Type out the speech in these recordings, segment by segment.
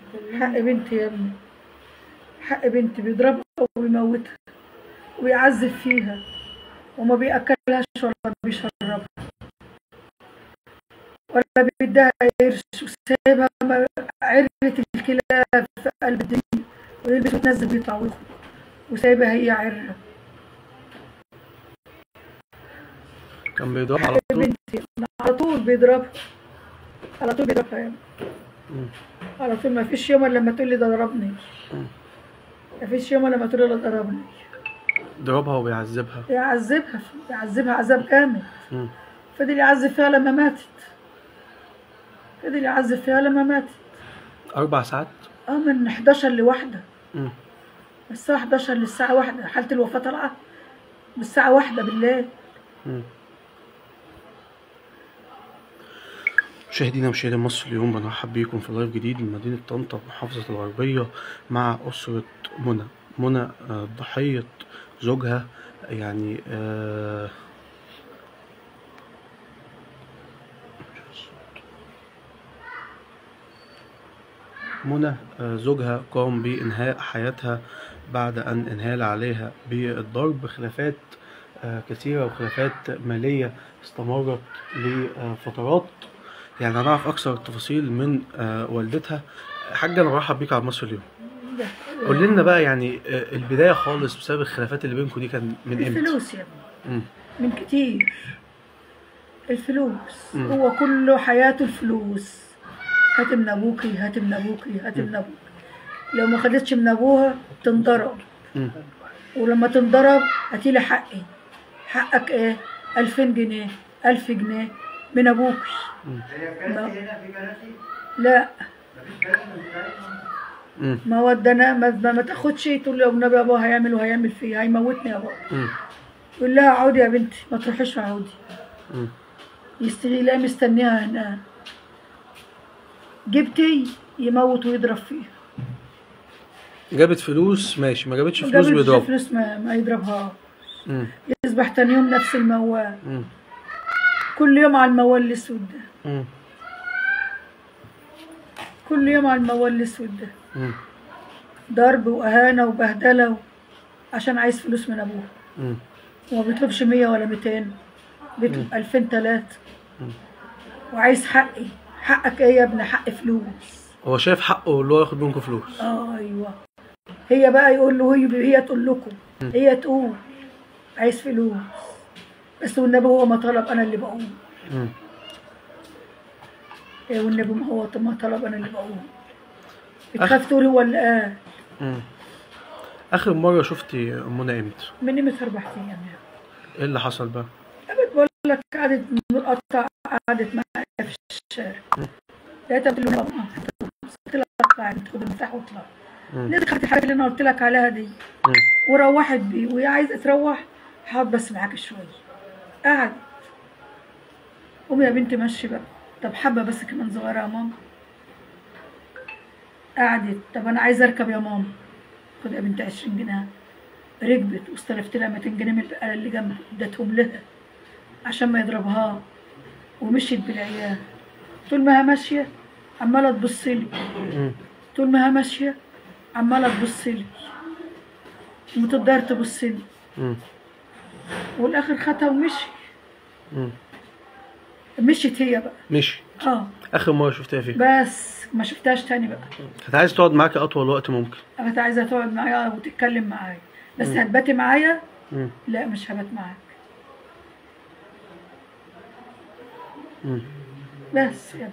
حق بنتي يا ابني حق بنتي بيضربها وبيموتها ويعذب فيها وما بيأكلهاش ولا بيشربها ولا بيديها قرش وسايبها م- عرة الكلاب في قلب الدنيا ويلبس وتنزل بيطلع ويخرج وسايبها هي عرة كان بيضرب على حق طول بنتي على طول بيضربها على طول بيضربها يا ابني. مم. على طول ما فيش يوم إلا لما تقول لي ده ضربني مم. ما فيش يوم إلا لما تقول لي ده ضربني ضربها وبيعذبها يعذبها يعذبها عذاب جامد مم. فضل يعذب فيها لما ماتت فضل يعذب فيها لما ماتت أربع ساعات اه من 11 لواحدة مم. من الساعة 11 للساعة واحدة حالة الوفاة طالعة من الساعة واحدة بالليل مم. مشاهدينا ومشاهدي مصر اليوم بنرحب بيكم في لايف جديد من مدينة طنطا محافظة الغربية مع أسرة منى منى آه، ضحية زوجها يعني آه، منى آه، زوجها قام بإنهاء حياتها بعد أن انهال عليها بالضرب خلافات آه، كثيرة وخلافات مالية استمرت لفترات يعني هنعرف أكثر التفاصيل من آه، والدتها حاجة أنا برحب بيك على مصر اليوم قول لنا بقى يعني آه، البداية خالص بسبب الخلافات اللي بينكم دي كان من إمتى؟ الفلوس يا ابني مم. من كتير الفلوس مم. هو كله حياته الفلوس هات من ابوكي هات من ابوكي هات من ابوكي لو ما خدتش من ابوها تنضرب مم. ولما تنضرب هاتيلي حقي حقك ايه ألفين جنيه ألف جنيه من أبوكي مم. ما- لا مم. ما ودنا ما, ما, ما تاخدش تقول له النبي ابوها هيعمل وهيعمل فيه هيموتني يا بابا مم. يقول لها عودي يا بنتي ما تروحيش عودي مم. يستغي لا مستنيها هنا جبتي يموت ويضرب فيها جابت فلوس ماشي ما جابتش ما فلوس جابتش بيضرب فلوس ما, ما يضربها مم. يصبح تاني يوم نفس الموال مم. كل يوم على الموال الاسود ده مم. كل يوم على الموال الاسود ده مم. ضرب واهانه وبهدله و... عشان عايز فلوس من ابوه مم. وما بيطلبش 100 ولا 200 بيطلب 2000 3 وعايز حقي حقك ايه يا ابني حق فلوس هو شايف حقه اللي هو ياخد منكم فلوس اه ايوه هي بقى يقول له هي هي تقول لكم هي تقول عايز فلوس بس والنبي هو ما طلب انا اللي بقول مم. إيه والنبي ما هو ما طلب انا اللي بقول بتخاف تقول هو اللي قال مم. آخر مرة شفتي منى إمتى؟ من قيمة أربع أيام يعني إيه اللي حصل بقى؟ قامت بقول لك قعدت مقطع قعدت معايا في الشارع لقيتها بتقول لي ماما قلت لها اطلع انت خد المفتاح واطلع مم. نزلت خدت الحاجات اللي انا قلت لك عليها دي مم. وروحت بيه وهي عايزه تروح هقعد بس معاك شويه قعدت قومي يا بنتي مشي بقى طب حبه بس كمان صغيره يا ماما قعدت طب انا عايزه اركب يا ماما خد يا بنتي 20 جنيه ركبت واستلفت لها 200 جنيه من البقاله اللي جنبها اديتهم لها عشان ما يضربها ومشيت بالعيال طول ما هي ماشيه عماله تبص لي مم. طول ما هي ماشيه عماله تبص لي وتقدر تبص لي مم. والاخر خدها ومشي مم. مشيت هي بقى مشي اه آخر مرة شفتها فين؟ بس ما شفتهاش تاني بقى كانت عايزة تقعد معاكي أطول وقت ممكن كانت عايزه تقعد معايا وتتكلم معايا بس هتباتي معايا مم. لا مش هبات معاك مم. بس يا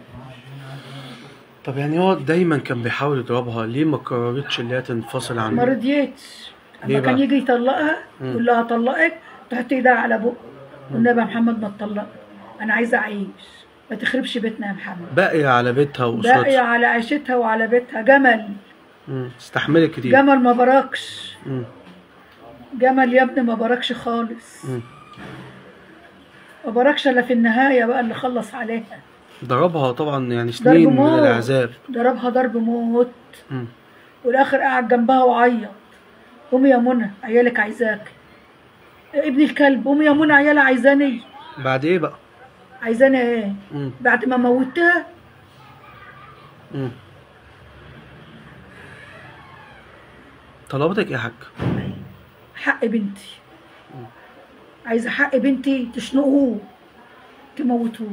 طب يعني هو دايما كان بيحاول يضربها ليه ما قررتش اللي هي تنفصل ما عنه؟ رضيتش ليه اما كان بقى؟ يجي يطلقها مم. يقول لها طلقك تحط ايدها على بقه والنبي يا محمد ما تطلق انا عايزه اعيش ما تخربش بيتنا يا محمد باقية على بيتها باقية وأسرتها على عيشتها وعلى بيتها جمل مم. استحملت كتير جمل ما بركش مم. جمل يا ابني ما بركش خالص مم. ما بركش الا في النهايه بقى اللي خلص عليها ضربها طبعا يعني ضرب سنين من موت العذاب ضربها ضرب موت مم. والاخر قاعد جنبها وعيط قومي يا منى عيالك عايزاك ابن الكلب قومي يا منى عيالها عايزاني بعد ايه بقى؟ عايزاني ايه مم. بعد ما موتها مم. طلباتك ايه يا حاج حق بنتي عايزه حق بنتي تشنقوه تموتوه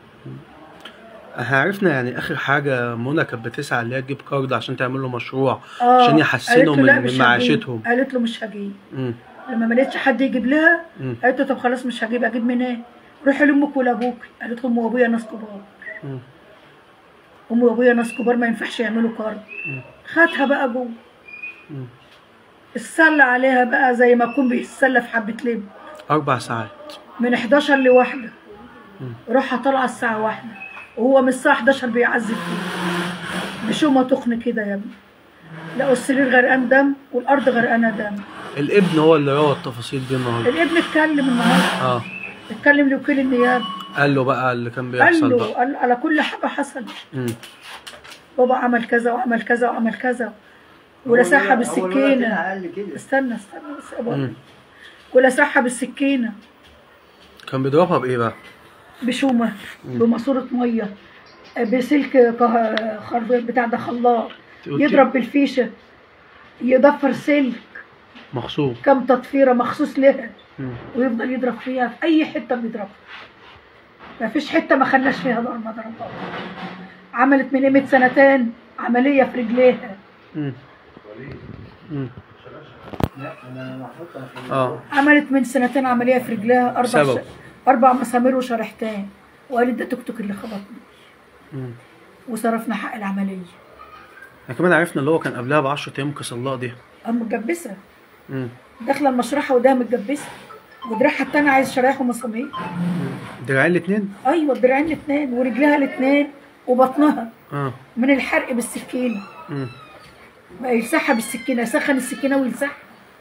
احنا عرفنا يعني اخر حاجه منى كانت بتسعى اللي هي تجيب كارد عشان تعمل له مشروع آه، عشان قالت يحسنوا له لا من, مش من هجيب. معيشتهم قالت له مش هجيب مم. لما ما لقيتش حد يجيب لها مم. قالت له طب خلاص مش هجيب اجيب منين روحي لامك ولابوك قالت لهم وابويا ناس كبار مم. امي وابويا ناس كبار ما ينفعش يعملوا كارد مم. خدها بقى جوه مم. اتسلى عليها بقى زي ما يكون بيتسلى في حبه لب اربع ساعات من 11 لواحدة مم. روحها طالعة الساعة واحدة وهو من الساعة 11 بيعذب فيه بشومة تخن كده يا ابني لقوا السرير غرقان دم والأرض غرقانة دم الابن هو اللي روى التفاصيل دي النهارده الابن اتكلم النهاردة اه اتكلم لوكيل النيابة قال له بقى اللي كان قال بيحصل له بقى قال على كل حاجة حصلت مم. بابا عمل كذا وعمل كذا وعمل كذا ولسعها بالسكينة اقل كده استنى استنى بس يا بابا. مم. ولسعها بالسكينة كان بيضربها بايه بقى بشومة بماسورة مية بسلك كه- خرب بتاع ده خلاط قلت- يضرب بالفيشة يضفر سلك مغصوب كم تطفيرة مخصوص لها مم. ويفضل يضرب فيها في أي حتة بيضربها ما فيش حتة ما خلاش فيها ضرب ما ضربها عملت من قيمة سنتين عملية في رجليها مم. مم. لا انا محطوطه في اه عملت من سنتين عملية في رجليها أربع سبب. ش... أربع مسامير وشريحتين وقالت ده توك توك اللي خبطني مم. وصرفنا حق العملية احنا كمان عرفنا اللي هو كان قبلها ب 10 ايام كسلاء دي قام متجبسة مم. داخله المشرحه وده متجبسه ودراعها التاني عايز شرايح ومسامير دراعين الاتنين ايوه الدراعين الاثنين ورجلها الاثنين وبطنها اه من الحرق بالسكينه مم. بقى يلسعها بالسكينه يسخن السكينه ويلسعها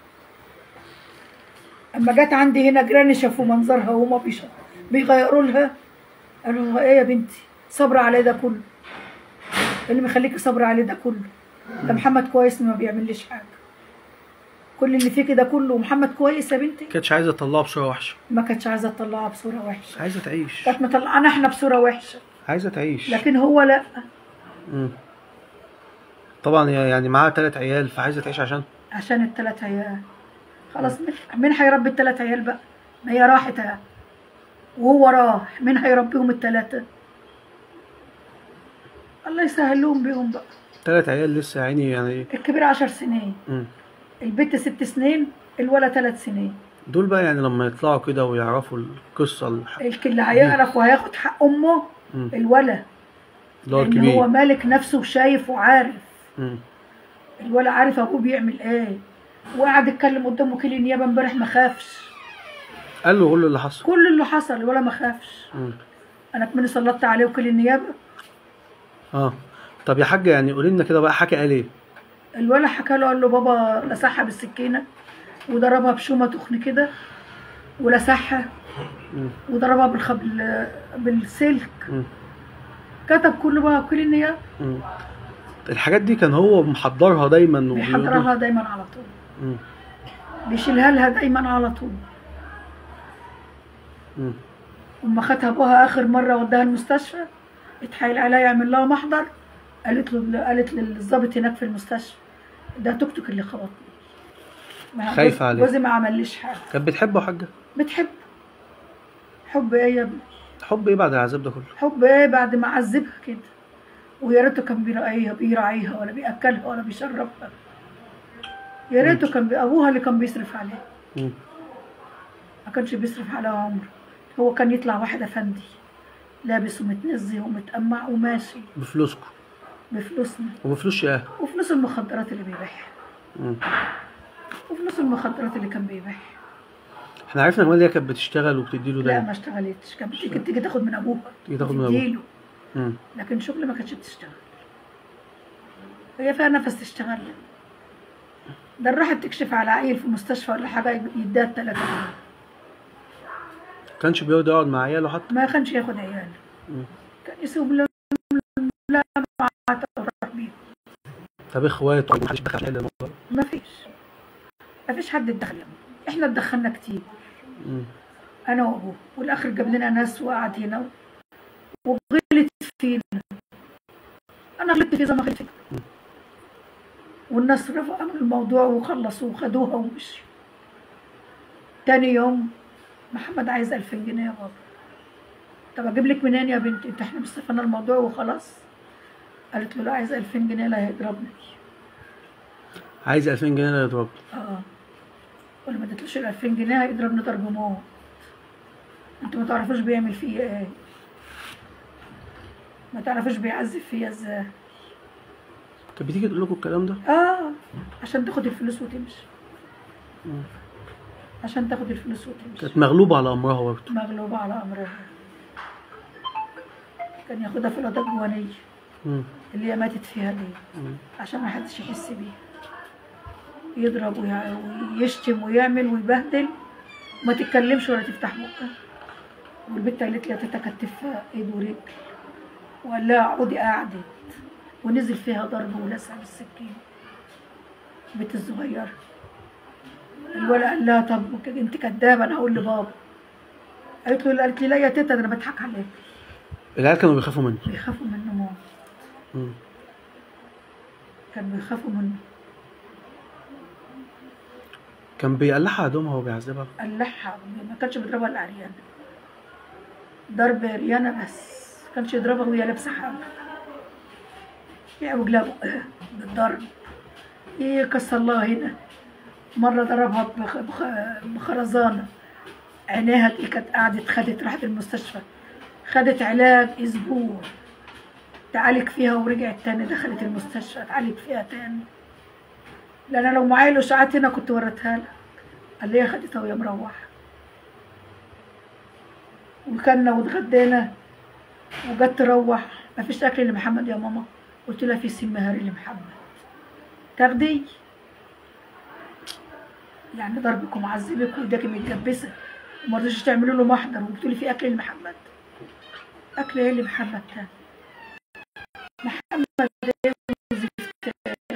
اما جت عندي هنا جيراني شافوا منظرها وهما بيش- بيغيروا لها قالوا لها ايه يا بنتي صبر عليه ده كله إيه اللي مخليكي صبر عليه ده كله ده محمد كويس ما بيعمليش حاجه كل اللي فيكي ده كله ومحمد كويس يا بنتي كانتش عايزه تطلعها بصوره وحشه ما كانتش عايزه تطلعها بصوره وحشه عايزه تعيش كانت مطلعانا احنا بصوره وحشه عايزه تعيش لكن هو لا مم. طبعا هي يعني معاها تلات عيال فعايزه تعيش عشان عشان الثلاث عيال خلاص مين مين هيربي الثلاث عيال بقى ما هي راحت اهي. وهو راح مين هيربيهم الثلاثه الله يسهل لهم بيهم بقى تلات عيال لسه يا عيني يعني الكبير عشر سنين مم. البنت ست سنين الولد ثلاث سنين دول بقى يعني لما يطلعوا كده ويعرفوا القصه الح- الك- اللي هيعرف وهياخد حق امه مم. الولد اللي هو لان الكبير هو مالك نفسه وشايف وعارف مم. الولد عارف ابوه بيعمل ايه وقعد يتكلم قدام وكيل النيابه امبارح ما خافش قال له قول له اللي حصل كل اللي حصل ولا ما خافش مم. انا كمان سلطت عليه وكيل النيابه اه طب يا حاجه يعني قولي لنا كده بقى حكى قال ايه الولد حكى له قال له بابا لسعها بالسكينه وضربها بشومه تخن كده ولسعها مم. وضربها بالخبل بالسلك مم. كتب كله بقى وكيل النيابه مم. الحاجات دي كان هو محضرها دايما وبيقول- بيحضرها دايما على طول مم. بيشيلها لها دايما على طول مم. اما خدها ابوها اخر مره وداها المستشفى اتحايل عليها يعمل لها محضر قالت له قالت للظابط هناك في المستشفى ده توك توك اللي خبطني ما- خايفة جوز- عليه. جوزي ما عمليش حاجه كانت بتحبه يا حاجه بتحب حب ايه يا ابني حب ايه بعد العذاب ده كله حب ايه بعد ما عذبها كده ويا ريته كان بيراعيها بيراعيها ولا بياكلها ولا بيشربها يا ريته كان بي- ابوها اللي كان بيصرف عليها مم. ما كانش بيصرف عليها عمر هو كان يطلع واحد افندي لابس ومتنزه ومتقمع وماشي بفلوسكم بفلوسنا وبفلوس شقاه وفلوس المخدرات اللي بيبيعها مم. وفلوس المخدرات اللي كان بيبيعها احنا عرفنا كمان اللي هي كانت بتشتغل وبتدي له لا دايما ما اشتغلتش كانت بتيجي تيجي تاخد من ابوها تيجي تاخد من أبوها. وتديله. مم. لكن شغل ما كانتش بتشتغل هي فيها نفس تشتغل ده راحت تكشف على عيل في مستشفى ولا حاجه يديها التلاتة جنيه. كانش بيقعد يقعد مع عياله حتى ما كانش ياخد عيال مم. كان يسيب له لا ما وراح بيه طب اخواته محدش دخل حل الموضوع ما فيش ما فيش حد اتدخل احنا اتدخلنا كتير مم. انا وابوه والاخر جاب لنا ناس وقعد هنا وغلط فينا انا غلطت فيه زي ما غلطت فيه والناس رفعوا من الموضوع وخلصوا وخدوها ومشوا تاني يوم محمد عايز 2000 جنيه يا بابا طب اجيب لك منين يا بنتي انت احنا مستفدنا الموضوع وخلاص قالت له لا عايز 2000 جنيه لا هيضربني عايز 2000 جنيه لا يضرب اه ولا ما اديتلوش ال 2000 جنيه هيضربني ضرب موت انتوا ما تعرفوش بيعمل فيا ايه ما تعرفوش بيعذب فيا ازاي كانت بتيجي تقول لكم الكلام ده اه عشان تاخد الفلوس وتمشي مم. عشان تاخد الفلوس وتمشي كانت مغلوبة على أمرها برضه مغلوبة على أمرها كان ياخدها في الأوضة الجوانية مم. اللي هي ماتت فيها دي مم. عشان ما حدش يحس بيها يضرب ويع- ويشتم ويعمل ويبهدل وما تتكلمش ولا تفتح بقها والبنت قالت لي تتكتف ايد ورجل وقال لها اقعدي قعدت ونزل فيها ضرب ولسع بالسكين البنت الصغيرة الولد قال لها طب ك- انت كدابة انا هقول لبابا قالت له قالت لي لا يا تيتا ده انا بضحك عليك العيال كانوا بيخافوا منه بيخافوا منه موت مم. كانوا بيخافوا منه كان بيقلعها هدومها وبيعذبها قلعها ما كانش بيضربها الا عريانة ضرب عريانة بس ما كانش يضربها وهي لابسة حاجة يعوج لها بقها بالضرب يكسر لها هنا مرة ضربها بخ- بخ- بخرزانة عينيها دي كانت قعدت خدت راحت المستشفى خدت علاج أسبوع تعالج فيها ورجعت تاني دخلت المستشفى تعالج فيها تاني لأن أنا لو معايا الإشاعات هنا كنت وريتها لها قال لي خدتها وهي مروحة وكلنا واتغدينا وجت تروح مفيش أكل لمحمد يا ماما قلت لها في سم هاري لمحمد تاخدي يعني ضربك ومعذبك وايدك متجبسة وما رضيتش تعملوا له محضر وقلت لي في أكل لمحمد أكل إيه لمحمد تاني محمد إيه زفت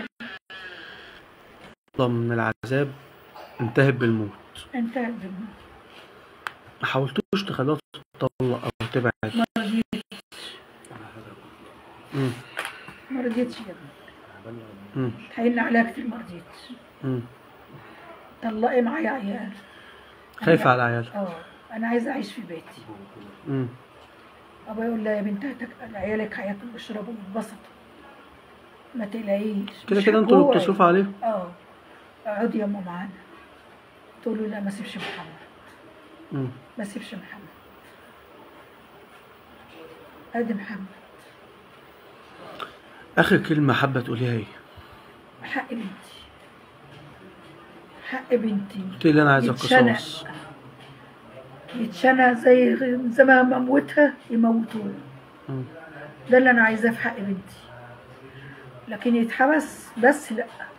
الله من العذاب انتهت بالموت انت بالموت. ما حاولتوش تخلوها تطلق أو تبعد ما رضيت مم. ما رضيتش يا ابني مم. حايلنا عليها كتير ما رضيتش مم. طلقي معايا عيال خايفة على عيالها اه انا عايزه اعيش في بيتي مم. ابويا يقول لها يا بنت هتك- عيالك هياكلوا ويشربوا ويتبسطوا ما تقلقيش كده مش كده انتوا اللي هتجوعي. بتصرفوا عليه اه اقعدي يا ماما معانا تقول له لا ما سيبش محمد مم. ما سيبش محمد ادي محمد آخر كلمة حابة تقوليها ايه؟ حق بنتي حق بنتي قلت لي أنا عايزة يتشنق. قصاص يتشنى زي زي ما موتها يموتوه مم. ده اللي انا عايزاه في حق بنتي لكن يتحبس بس لا